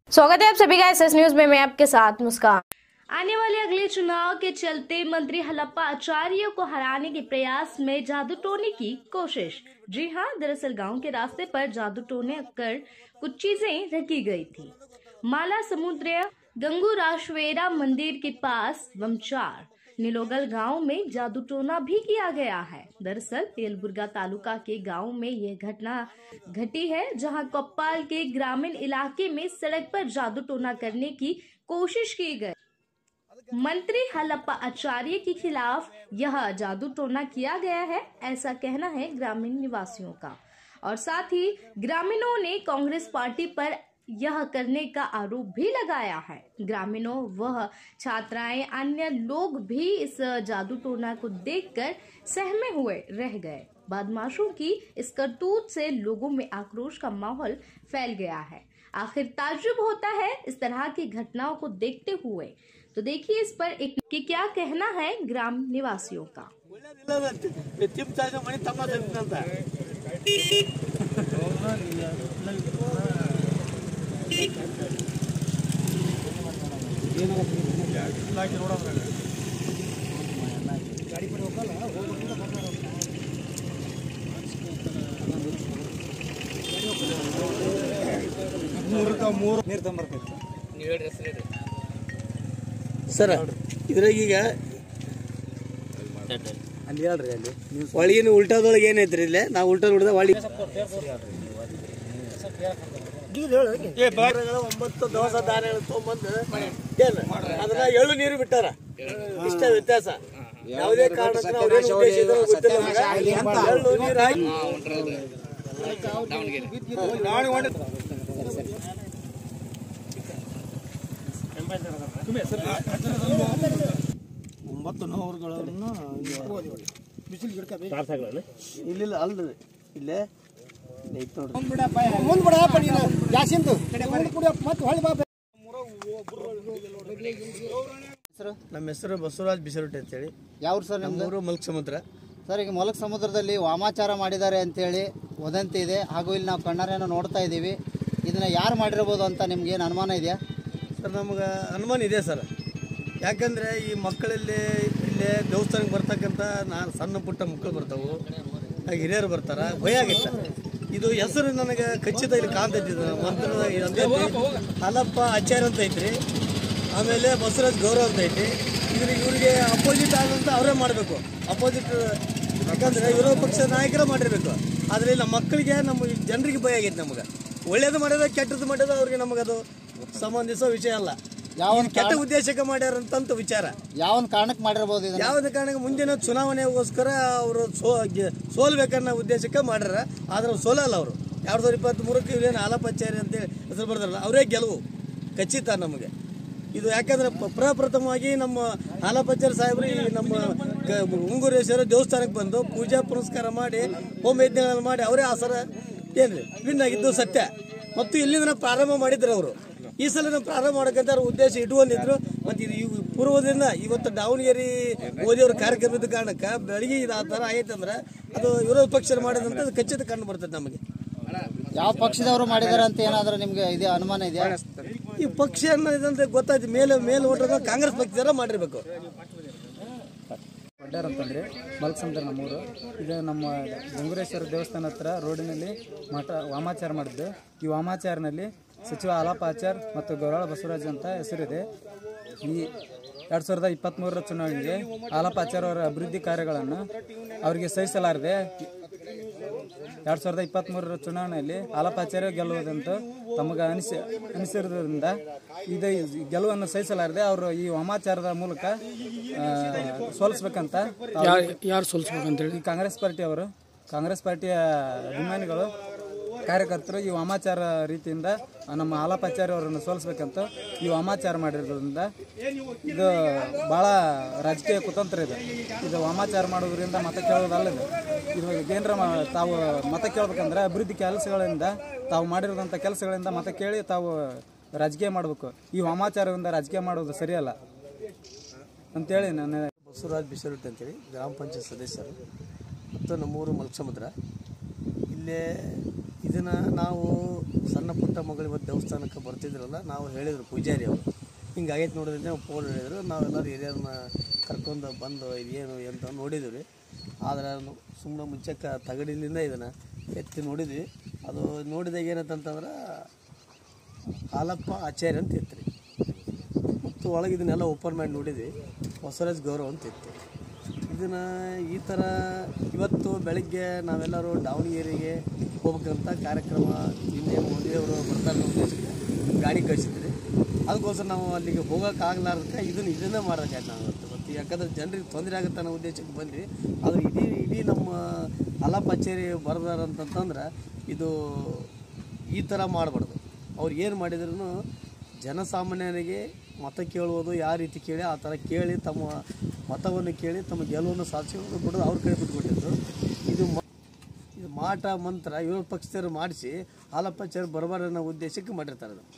स्वागत है आप सभी का एस न्यूज में मैं आपके साथ मुस्कान आने वाले अगले चुनाव के चलते मंत्री हलप्पा आचार्य को हराने के प्रयास में जादू टोने की कोशिश जी हाँ दरअसल गांव के रास्ते पर जादू टोने कर कुछ चीजें रखी गई थी माला समुद्र गंगू राशवेरा मंदिर के पास वमचार निलोगल गांव में जादू टोना भी किया गया है दरअसल तेलबुर्गा तालुका के गांव में यह घटना घटी है जहां कोप्पाल के ग्रामीण इलाके में सड़क पर जादू टोना करने की कोशिश की गई मंत्री हलप्पा आचार्य के खिलाफ यह जादू टोना किया गया है ऐसा कहना है ग्रामीण निवासियों का और साथ ही ग्रामीणों ने कांग्रेस पार्टी पर यह करने का आरोप भी लगाया है ग्रामीणों वह छात्राएं अन्य लोग भी इस जादू टोना को देखकर सहमे हुए रह गए बदमाशों की इस करतूत से लोगों में आक्रोश का माहौल फैल गया है आखिर ताजुब होता है इस तरह की घटनाओं को देखते हुए तो देखिए इस पर एक कि क्या कहना है ग्राम निवासियों का ತಿಂತಾ ಇದ್ದ ಮನೆ ತಮ್ಮ ತಂದಂತ ಸರ ಇದ್ರಾಗ ಈಗ ಅಲ್ಲಿ ಹೇಳ್ರಿ ಅಲ್ಲಿ ಒಳಗಿನ ಉಲ್ಟಾದೊಳಗೆ ಏನೈತ್ರಿ ಇಲ್ಲೇ ನಾವು ಉಲ್ಟಾ ನೋಡಿದ ಒಳಗೆ ಒಂಬತ್ತು ದವಸ ಧಾನ್ಯಗಳು ತೊಗೊಂಬಂದು ಏನು ಅದನ್ನ ಎಳ್ಳು ನೀರು ಬಿಟ್ಟಾರ ಇಷ್ಟ ವ್ಯತ್ಯಾಸ ಯಾವುದೇ ಕಾರಣಕ್ಕೆ ಅವ್ರೇನು ಉದ್ದೇಶ ಇದ್ರೂ ಗೊತ್ತಿಲ್ಲ ನಮ್ಗೆ. ಎಳ್ಳು ನೀರು ಹಾಕಿ ಒಂಬತ್ತು ನೂರುಗಳನ್ನು ಇಲ್ಲಿಲ್ಲ ಅಲ್ರಿ ಇಲ್ಲೇ ಇಲ್ಲೇ ಐತ್ ನೋಡ್ರಿ ಮುಂದ್ ಬಿಡಪ್ಪ ನೀನು ಜಾಸ್ತಿಂತು ಮುಂದ್ ಕುಡಿಯಪ್ಪ ಮತ್ತೆ ಹೊಳ್ಳಿ ಬಾ ಹೆಸರು ನಮ್ಮ ಹೆಸರು ಬಸವರಾಜ್ ಬಿಸರುಟ್ಟಿ ಅಂತೇಳಿ ಯಾವ್ರು ಸರ್ ನಿಮ್ದು ನಮ್ಮೂರು ಮಲ್ಕ್ ಸಮುದ್ರ ಸರ್ ಈಗ ಮೊಲಕ್ ಸಮುದ್ರದಲ್ಲಿ ವಾಮಾಚಾರ ಮಾಡಿದ್ದಾರೆ ಅಂತೇಳಿ ವದಂತಿ ಇದೆ ಹಾಗೂ ಇಲ್ಲಿ ನಾವು ಕಣ್ಣಾರೇನೋ ನೋಡ್ತಾ ಇದ್ದೀವಿ ಇದನ್ನ ಯಾರು ಮಾಡಿರ್ಬೋದು ಅಂತ ನಿಮ್ಗೆ ಏನು ಅನುಮಾನ ಇದೆಯಾ ಸರ್ ನಮ್ಗೆ ಅನುಮಾನ ಇದೆ ಸರ್ ಯಾಕಂದ್ರೆ ಈ ಮಕ್ಕಳಲ್ಲಿ ಇಲ್ಲೇ ದೇವಸ್ಥಾನಕ್ಕೆ ಬರ್ತಕ್ಕಂಥ ನಾನು ಸಣ್ಣ ಪುಟ್ಟ ಮಕ್ಕಳು ಬರ್ತಾವು ಹಾಗೆ ಹಿರಿಯರು ಬರ್ತಾರ ಭಯ ಆಗಿತ್ತ ಇದು ಹೆಸರು ನನಗೆ ಖಚಿತ ಇಲ್ಲಿ ಕಾಣ್ತೈತಿ ಇದು ಮಂತ್ರದ ಅಂತೈತಿ ಹಾಲಪ್ಪ ಆಚಾರ್ಯ ಅಂತ ಐತ್ರಿ ಆಮೇಲೆ ಬಸವರಾಜ್ ಗೌರವ್ ಅಂತ ಐತಿ ಇವ್ರಿಗೆ ಇವರಿಗೆ ಅಪೋಸಿಟ್ ಆದಂತ ಅವರೇ ಮಾಡಬೇಕು ಅಪೋಸಿಟ್ ಯಾಕಂದ್ರೆ ವಿರೋಧ ಪಕ್ಷದ ನಾಯಕರೇ ಮಾಡಿರ್ಬೇಕು ಆದ್ರೆ ನಮ್ಮ ಮಕ್ಕಳಿಗೆ ನಮ್ಮ ಜನರಿಗೆ ಭಯ ಆಗೈತೆ ನಮಗೆ ಒಳ್ಳೇದು ಮಾಡೋದು ಕೆಟ್ಟದ್ದು ಮಾಡೋದು ಅವ್ರಿಗೆ ನಮಗದು ಸಂಬಂಧಿಸೋ ವಿಷಯ ಅಲ್ಲ ಯಾವ ಇದು ಕೆಟ್ಟ ಉದ್ದೇಶಕ್ಕೆ ಮಾಡ್ಯಾರಂತಂತ ವಿಚಾರ ಯಾವನ್ ಕಾರಣಕ್ಕೆ ಮಾಡಿರ್ಬೋದು ಇದನ್ನ ಯಾವುದೇ ಕಾರಣಕ್ಕೆ ಮುಂದಿನ ಚುನಾವಣೆಗೋಸ್ಕರ ಅವರು ಸೋ ಗೆ- ಸೋಲ್ಬೇಕನ್ನೋ ಉದ್ದೇಶಕ್ಕೆ ಮಾಡ್ಯಾರ ಆದ್ರೆ ಅವ್ರು ಸೋಲಲ್ಲ ಅವರು ಎರಡ್ ಸಾವಿರದ ಇಪ್ಪತ್ತ್ ಮೂರಕ್ಕೆ ಇವೇನು ಆಲಪಚಾರಿ ಅಂತೇಳಿ ಹೆಸರು ಬರ್ದಾರಲ್ಲ ಅವರೇ ಗೆಲುವು ಖಚಿತ ನಮಗೆ ಇದು ಯಾಕಂದ್ರೆ ಪ- ಪ್ರಪ್ರಥಮವಾಗಿ ನಮ್ಮ ಆಲಪಚಾರಿ ಸಾಹೇಬರು ಈ ನಮ್ಮ ಕ- ಉಂಗುರೇಶ್ವರ ದೇವಸ್ಥಾನಕ್ಕೆ ಬಂದು ಪೂಜಾ ಪುನಸ್ಕಾರ ಮಾಡಿ ಹೋಮ ಯಜ್ಞಗಳನ್ನು ಮಾಡಿ ಅವರೇ ಆಸರ ಏನ್ರಿ ವಿನ್ ಆಗಿದ್ದು ಸತ್ಯ ಮತ್ತು ಇಲ್ಲಿಂದ ಪ್ರಾರಂಭ ಮಾಡಿದ್ರು ಅವರು ಈ ಸಲ ನಾವು ಪ್ರಾರಂಭ ಮಾಡೋಕ್ಕಂತ ಅವ್ರ ಉದ್ದೇಶ ಇಟ್ಕೊಂಡಿದ್ರು ಮತ್ತು ಇದು ಇವು ಪೂರ್ವದಿಂದ ಇವತ್ತು ದಾವಣಗೆರೆ ಮೋದಿಯವ್ರ ಕಾರ್ಯಕ್ರಮದ ಕಾರಣಕ್ಕೆ ಬೆಳಗ್ಗೆ ಇದು ಆ ಥರ ಆಗೈತಂದ್ರೆ ಅದು ವಿರೋಧ ಪಕ್ಷ ಮಾಡಿದಂತ ಅದು ಖಚಿತ ಕಂಡು ಬರ್ತದೆ ನಮಗೆ ಯಾವ ಪಕ್ಷದವರು ಮಾಡಿದಾರೆ ಅಂತ ಏನಾದರೂ ನಿಮ್ಗೆ ಇದೆ ಅನುಮಾನ ಇದೆಯಾ ಈ ಪಕ್ಷ ಅನ್ನೋದಂತ ಗೊತ್ತಾಯ್ತು ಮೇಲೆ ಮೇಲೆ ಓಟ್ರ ಕಾಂಗ್ರೆಸ್ ಪಕ್ಷದವರ ಮಾಡಿರ್ಬೇಕು ಒಡ್ಡಾರ್ ಅಂತಂದ್ರೆ ಮಲ್ಕಸಂದ್ರ ನಮ್ಮೂರು ಇದು ನಮ್ಮ ಗಂಗುರೇಶ್ವರ ದೇವಸ್ಥಾನ ಹತ್ರ ರೋಡಿನಲ್ಲಿ ಮಠ ವಾಮಾಚಾರ ಮಾಡಿದ್ದು ಈ ವಾಮಾಚಾರನಲ್ಲಿ ಸಚಿವ ಆಲಾಪ ಆಚಾರ್ ಮತ್ತು ಗೌರಾಳ ಬಸವರಾಜ್ ಅಂತ ಹೆಸರಿದೆ ಈ ಎರಡು ಸಾವಿರದ ಇಪ್ಪತ್ತ್ಮೂರರ ಚುನಾವಣೆಗೆ ಆಲಾಪ ಆಚಾರ್ ಅವರ ಅಭಿವೃದ್ಧಿ ಕಾರ್ಯಗಳನ್ನು ಅವರಿಗೆ ಸಹಿಸಲಾರದೆ ಎರಡು ಸಾವಿರದ ಇಪ್ಪತ್ತ್ಮೂರರ ಚುನಾವಣೆಯಲ್ಲಿ ಆಲಾಪಾಚಾರ್ಯ ಗೆಲ್ಲುವುದಂತೂ ತಮಗೆ ಅನಿಸಿ ಅನಿಸಿರುವುದರಿಂದ ಇದು ಈ ಗೆಲುವನ್ನು ಸಹಿಸಲಾರದೆ ಅವರು ಈ ವಾಮಾಚಾರದ ಮೂಲಕ ಆ, ಸೋಲಿಸ್ಬೇಕಂತ ಯಾರು ಸೋಲಿಸ್ಬೇಕಂತೇಳಿ ಈ ಕಾಂಗ್ರೆಸ್ ಪಾರ್ಟಿ ಅವರು ಕಾಂಗ್ರೆಸ್ ಪಾರ್ಟಿಯ ಅಭಿಮಾನಿಗಳು ಕಾರ್ಯಕರ್ತರು ಈ ವಾಮಾಚಾರ ರೀತಿಯಿಂದ ನಮ್ಮ ಆಲಾಪಾಚಾರ್ಯ ಅವರನ್ನು ಸೋಲಿಸ್ಬೇಕಂತ ಈ ವಾಮಾಚಾರ ಮಾಡಿರೋದ್ರಿಂದ ಇದು ಭಾಳ ರಾಜಕೀಯ ಕುತಂತ್ರ ಇದೆ ಇದು ವಾಮಾಚಾರ ಮಾಡೋದ್ರಿಂದ ಮತ ಕೇಳೋದಲ್ಲ ಇದು ಇದು ಏನರ ಮಾ- ತಾವು ಮತ ಕೇಳ್ಬೇಕಂದ್ರೆ ಅಭಿವೃದ್ಧಿ ಕೆಲಸಗಳಿಂದ ತಾವು ಮಾಡಿರೋದಂಥ ಕೆಲಸಗಳಿಂದ ಮತ ಕೇಳಿ ತಾವು ರಾಜಕೀಯ ಮಾಡಬೇಕು ಈ ವಾಮಾಚಾರದಿಂದ ರಾಜಕೀಯ ಮಾಡೋದು ಸರಿಯಲ್ಲ ಅಂತೇಳಿ ನಾನು ಬಸವರಾಜ್ ಬಿಸರುಟ್ಟಿ ಅಂತೇಳಿ ಗ್ರಾಮ ಪಂಚಾಯತ್ ಸದಸ್ಯರು ಮತ್ತು ನಮ್ಮೂರು ಮಲ್ಕಸಮುದ್ರ ಇಲ್ಲೇ ಇದನ್ನು ನಾವು ಸಣ್ಣ ಪುಟ್ಟ ಮಗಳು ಇವತ್ತು ದೇವಸ್ಥಾನಕ್ಕೆ ಬರ್ತಿದ್ರಲ್ಲ ನಾವು ಹೇಳಿದ್ರು ಪೂಜಾರಿ ಅವರು ಹಿಂಗಾಗೈತೆ ನೋಡಿದ್ರೆ ನಾವು ಫೋನ್ ಹೇಳಿದ್ರು ನಾವೆಲ್ಲರೂ ಹಿರಿಯರನ್ನ ಕರ್ಕೊಂಡು ಬಂದು ಇದೇನು ಅಂತ ನೋಡಿದ್ವಿ ರೀ ಆದ್ರೆ ಸುಮ್ಮನೆ ಮುಂಚೆಕ್ಕೆ ತಗಡಿಲಿಂದ ಇದನ್ನು ಎತ್ತಿ ನೋಡಿದ್ವಿ ಅದು ನೋಡಿದಾಗ ಏನಂತಂತಂದ್ರೆ ಹಾಲಪ್ಪ ಆಚಾರ್ಯ ಅಂತ ಇತ್ತು ರೀ ಮತ್ತು ಒಳಗೆ ಇದನ್ನೆಲ್ಲ ಓಪನ್ ಮಾಡಿ ನೋಡಿದ್ವಿ ಹೊಸರಾಜ್ ಗೌರವ್ ಅಂತ ಇತ್ತು ಇದನ್ನು ಈ ಥರ ಇವತ್ತು ಬೆಳಗ್ಗೆ ನಾವೆಲ್ಲರೂ ದಾವಣಗೆರೆಗೆ ಹೋಗ್ಬೇಕಂತ ಕಾರ್ಯಕ್ರಮ ನಿನ್ನೆ ಮೋದಿಯವರು ಬರ್ತಾರೆ ನಮ್ಮ ದೇಶಕ್ಕೆ ಗಾಡಿ ಕಳಿಸಿದ್ರಿ ಅದಕ್ಕೋಸ್ಕರ ನಾವು ಅಲ್ಲಿಗೆ ಹೋಗೋಕ್ಕಾಗಲಾರ್ದಕ್ಕೆ ಇದನ್ನು ಇದನ್ನೇ ಮಾಡೋಕ್ಕಾಯ್ತು ನಾವು ಇವತ್ತು ಮತ್ತು ಯಾಕಂದ್ರೆ ಜನರಿಗೆ ತೊಂದರೆ ಆಗುತ್ತೆ ಅನ್ನೋ ಉದ್ದೇಶಕ್ಕೆ ಬಂದ್ವಿ ಆದರೆ ಇಡೀ ಇಡೀ ನಮ್ಮ ಅಲ್ಲ ಕಚೇರಿ ಬರ್ದಾರಂತಂದ್ರೆ ಇದು ಈ ಥರ ಮಾಡಬಾರ್ದು ಅವ್ರು ಏನು ಮಾಡಿದ್ರು ಜನಸಾಮಾನ್ಯರಿಗೆ ಮತ ಕೇಳುವುದು ಯಾವ ರೀತಿ ಕೇಳಿ ಆ ಥರ ಕೇಳಿ ತಮ್ಮ ಮತವನ್ನು ಕೇಳಿ ತಮ್ಮ ಗೆಲುವನ್ನು ಸಾಧಿಸೋದು ಬಿಡೋದು ಅವ್ರ ಕಡೆ ಬಿಟ್ಕೊಟ್ಟಿದ್ರು ಇದು ಮ- ಇದು ಮಾಟ ಮಂತ್ರ ವಿರೋಧ ಪಕ್ಷದವ್ರು ಮಾಡಿಸಿ ಹಾಲಪ್ಪಾಚಾರ್ಯ ಬರಬಾರ ಅನ್ನೋ ಉದ್ದೇಶಕ್ಕೆ ಮಾಡಿರ್ತಾರೆ ಅದು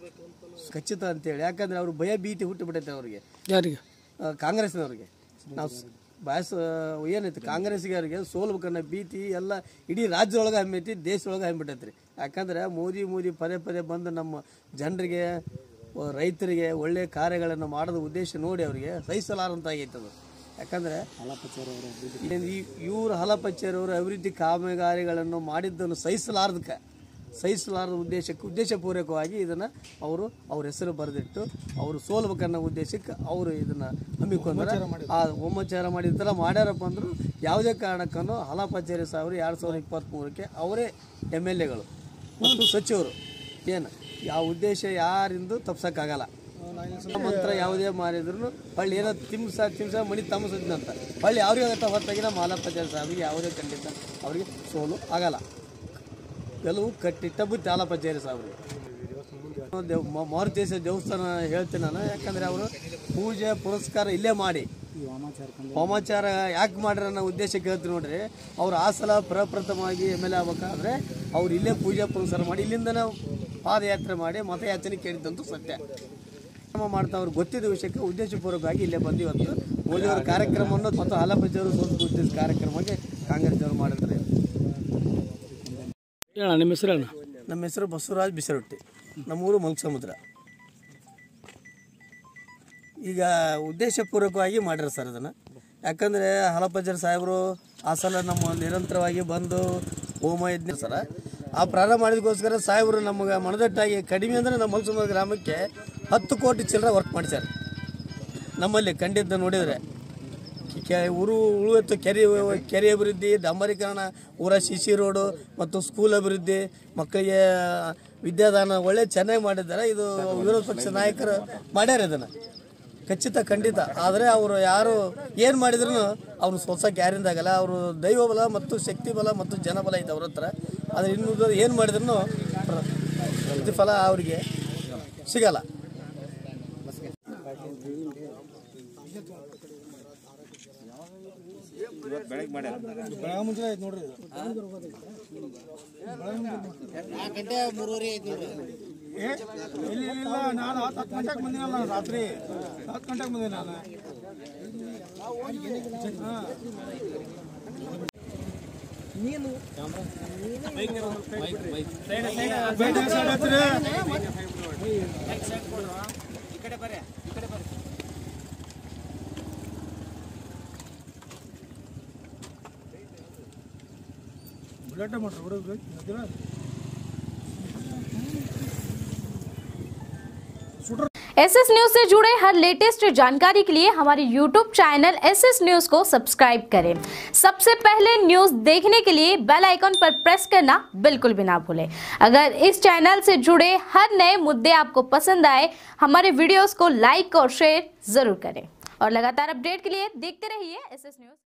ಖಚಿತ ಅಂತೇಳಿ ಯಾಕಂದ್ರೆ ಅವ್ರು ಭಯ ಭೀತಿ ಹುಟ್ಟಿಬಿಟ್ಟೈತೆ ಅವ್ರಿಗೆ ಯಾರಿಗೆ ಆ, ಕಾಂಗ್ರೆಸ್ನವ್ರಿಗೆ ನಾವು ಸ್- ಬಯಸ ಏನೈತಿ ಕಾಂಗ್ರೆಸ್ಗೆ ಅವ್ರಿಗೆ ಸೋಲ್ಬೇಕನ್ನೋ ಭೀತಿ ಎಲ್ಲ ಇಡೀ ರಾಜ್ಯದೊಳಗೆ ಹಮ್ಮೈತಿ ದೇಶದೊಳಗೆ ಹಮ್ಮಿಬಿಟ್ಟೈತಿ ರೀ ಯಾಕಂದ್ರೆ ಮೋದಿ ಮೋದಿ ಪದೇ ಪದೇ ಬಂದು ನಮ್ಮ ಜನರಿಗೆ ಆ, ರೈತರಿಗೆ ಒಳ್ಳೆಯ ಕಾರ್ಯಗಳನ್ನು ಮಾಡೋದು ಉದ್ದೇಶ ನೋಡಿ ಅವರಿಗೆ ಸಹಿಸಲಾರಂತ ಆಗೈತೆ ಅದು ಯಾಕಂದ್ರೆ ಏನ್ ಈ ಇವರು ಹಲಪಚ್ಚೇರವರು ಅಭಿವೃದ್ಧಿ ಕಾಮಗಾರಿಗಳನ್ನು ಮಾಡಿದ್ದನ್ನು ಸಹಿಸಲಾರ್ದಕ್ಕೆ ಸಹಿಸಲಾರದ ಉದ್ದೇಶಕ್ಕೆ ಉದ್ದೇಶಪೂರ್ವಕವಾಗಿ ಇದನ್ನು ಅವರು ಅವ್ರ ಹೆಸರು ಬರೆದಿಟ್ಟು ಅವರು ಸೋಲ್ಬೇಕನ್ನೋ ಉದ್ದೇಶಕ್ಕೆ ಅವರು ಇದನ್ನು ಹಮ್ಮಿಕೊಂಡ್ರೆ ಆ ಒಮ್ಮಚಾರ ಮಾಡಿದ ಮಾಡ್ಯಾರಪ್ಪ ಅಂದರು ಯಾವುದೇ ಕಾರಣಕ್ಕೂ ಹಲಪಚಾರಿ ಸಾವಿರ ಎರಡು ಸಾವಿರದ ಇಪ್ಪತ್ತ್ಮೂರಕ್ಕೆ ಅವರೇ ಎಮ್ ಎಲ್ ಎಗಳು ಮತ್ತು ಸಚಿವರು ಏನು ಯಾವ ಉದ್ದೇಶ ಯಾರಿಂದು ತಪ್ಸಕ್ಕಾಗಲ್ಲ ಮಂತ್ರ ಯಾವುದೇ ಮಾರಿದ್ರು ಹೊಳ್ಳಿ ಏನೋ ತಿಮ್ಸ ತಿಮ್ಸ ಮಣಿ ತಮ್ಮಸದ್ನಂತ ಹೊಳ್ಳಿ ಅವ್ರಿಗೆ ಆಗತ್ತ ಹೊತ್ತಾಗಿ ನಮ್ಮ ಹಾಲಪ್ಪಾಚಾರ್ಯ ಸಾಹೇಬ್ರಿಗೆ ಯಾವುದೇ ಖಂಡಿತ ಅವರಿಗೆ ಸೋಲು ಆಗಲ್ಲ ಕೆಲವು ಕಟ್ಟಿಟ್ಟ ಬುತ್ತಿ ಹಾಲಪ್ಪಾಚಾರ್ಯ ಸಾಹೇಬ್ರಿಗೆ ದೇವ್ ಮ- ಮಾರುತೇಶ ದೇವಸ್ಥಾನ ಹೇಳ್ತೀನಿ ನಾನು ಯಾಕಂದ್ರೆ ಅವರು ಪೂಜೆ ಪುರಸ್ಕಾರ ಇಲ್ಲೇ ಮಾಡಿ ಹೋಮಾಚಾರ ಯಾಕೆ ಮಾಡ್ರ ಅನ್ನೋ ಉದ್ದೇಶಕ್ಕೆ ಹೇಳ್ತೀನಿ ನೋಡ್ರಿ ಅವ್ರು ಆ ಸಲ ಪ್ರಪ್ರಥಮವಾಗಿ ಎಮ್ ಎಲ್ ಎ ಆಗ್ಬೇಕಾದ್ರೆ ಅವ್ರು ಇಲ್ಲೇ ಪೂಜೆ ಪುರಸ್ಕಾರ ಮಾಡಿ ಇಲ್ಲಿಂದನೇ ಪಾದಯಾತ್ರೆ ಮಾಡಿ ಮತಯಾಚನೆ ಕೇಳಿದ್ದಂತೂ ಸತ್ಯ ಕಾರ್ಯಕ್ರಮ ಮಾಡ್ತಾ ಅವ್ರಿಗೆ ಗೊತ್ತಿದ್ದ ವಿಷಯಕ್ಕೆ ಉದ್ದೇಶಪೂರ್ವಕವಾಗಿ ಇಲ್ಲೇ ಬಂದು ಇವತ್ತು ಮೋದಿಯವರ ಕಾರ್ಯಕ್ರಮವನ್ನು ಮತ್ತು ಹಾಲಪ್ಪಜಿಯವರು ಸೋತು ಉದ್ದೇಶ ಕಾರ್ಯಕ್ರಮಕ್ಕೆ ಕಾಂಗ್ರೆಸ್ ಅವರು ಮಾಡಿದ್ದಾರೆ ಹೇಳ ನಿಮ್ಮ ಹೆಸರು ಹೇಳ ನಮ್ಮ ಹೆಸರು ಬಸವರಾಜ್ ಬಿಸರೊಟ್ಟಿ ನಮ್ಮೂರು ಮಲ್ಕಸಮುದ್ರ ಈಗ ಉದ್ದೇಶಪೂರ್ವಕವಾಗಿ ಮಾಡ್ಯಾರ ಸರ್ ಅದನ್ನು ಯಾಕಂದರೆ ಹಲಪಜ್ಜರ್ ಸಾಹೇಬರು ಆ ಸಲ ನಮ್ಮ ನಿರಂತರವಾಗಿ ಬಂದು ಹೋಮ ಯಜ್ಞ ಸರ ಆ ಪ್ರಾರಂಭ ಮಾಡಿದಕ್ಕೋಸ್ಕರ ಸಾಹೇಬರು ನಮಗೆ ಮನದಟ್ಟಾಗಿ ಕಡಿಮೆ ಅಂದರೆ ನಮ್ಮ ಮಲ್ಕಸಮುದ್ರ ಗ್ರಾಮಕ್ಕೆ ಹತ್ತು ಕೋಟಿ ಚಿಲ್ಲರೆ ವರ್ಕ್ ಮಾಡಿಸ್ಯಾರ ನಮ್ಮಲ್ಲಿ ಕಂಡಿದ್ದ ನೋಡಿದರೆ ಕೆ ಊರು ಉಳುವತ್ತು ಕೆರೆ ಕೆರೆ ಅಭಿವೃದ್ಧಿ ಡಾಂಬರೀಕರಣ ಊರ ಸಿಸಿ ರೋಡು ಮತ್ತು ಸ್ಕೂಲ್ ಅಭಿವೃದ್ಧಿ ಮಕ್ಕಳಿಗೆ ವಿದ್ಯಾದಾನ ಒಳ್ಳೆ ಚೆನ್ನಾಗಿ ಮಾಡಿದ್ದಾರೆ ಇದು ವಿರೋಧ ಪಕ್ಷ ನಾಯಕರು ಮಾಡ್ಯಾರ ಇದನ್ನು ಖಚಿತ ಖಂಡಿತ ಆದರೆ ಅವರು ಯಾರು ಏನು ಮಾಡಿದ್ರು ಅವ್ರು ಸೋಲ್ಸಕ್ಕೆ ಯಾರಿಂದ ಆಗಲ್ಲ ಅವರು ದೈವ ಬಲ ಮತ್ತು ಶಕ್ತಿ ಬಲ ಮತ್ತು ಜನಬಲ ಇದೆ ಅವ್ರ ಹತ್ರ ಆದರೆ ಇನ್ನು ಏನು ಮಾಡಿದ್ರು ಪ್ರತಿಫಲ ಅವರಿಗೆ ಸಿಗಲ್ಲ ಗಂಟೆ ಮೂರುವರೆ ಐದು ಇಲ್ಲ ನಾನು ಹತ್ತು ಹತ್ತು ಗಂಟೆಗೆ ಬಂದಿನಲ್ಲ ರಾತ್ರಿ ಹತ್ತು ಗಂಟೆಗೆ ಬಂದೆ ನಾನು ಬುಲೆಟ್ ಮಾಡ್ರಿ ಹುಡುಗ एस एस न्यूज से जुड़े हर लेटेस्ट जानकारी के लिए हमारे YouTube channel S S news को सब्सक्राइब करें सबसे पहले न्यूज देखने के लिए बेल आइकन पर प्रेस करना बिल्कुल भी ना भूलें अगर इस चैनल से जुड़े हर नए मुद्दे आपको पसंद आए हमारे वीडियोस को लाइक और शेयर जरूर करें और लगातार अपडेट के लिए देखते रहिए एस एस न्यूज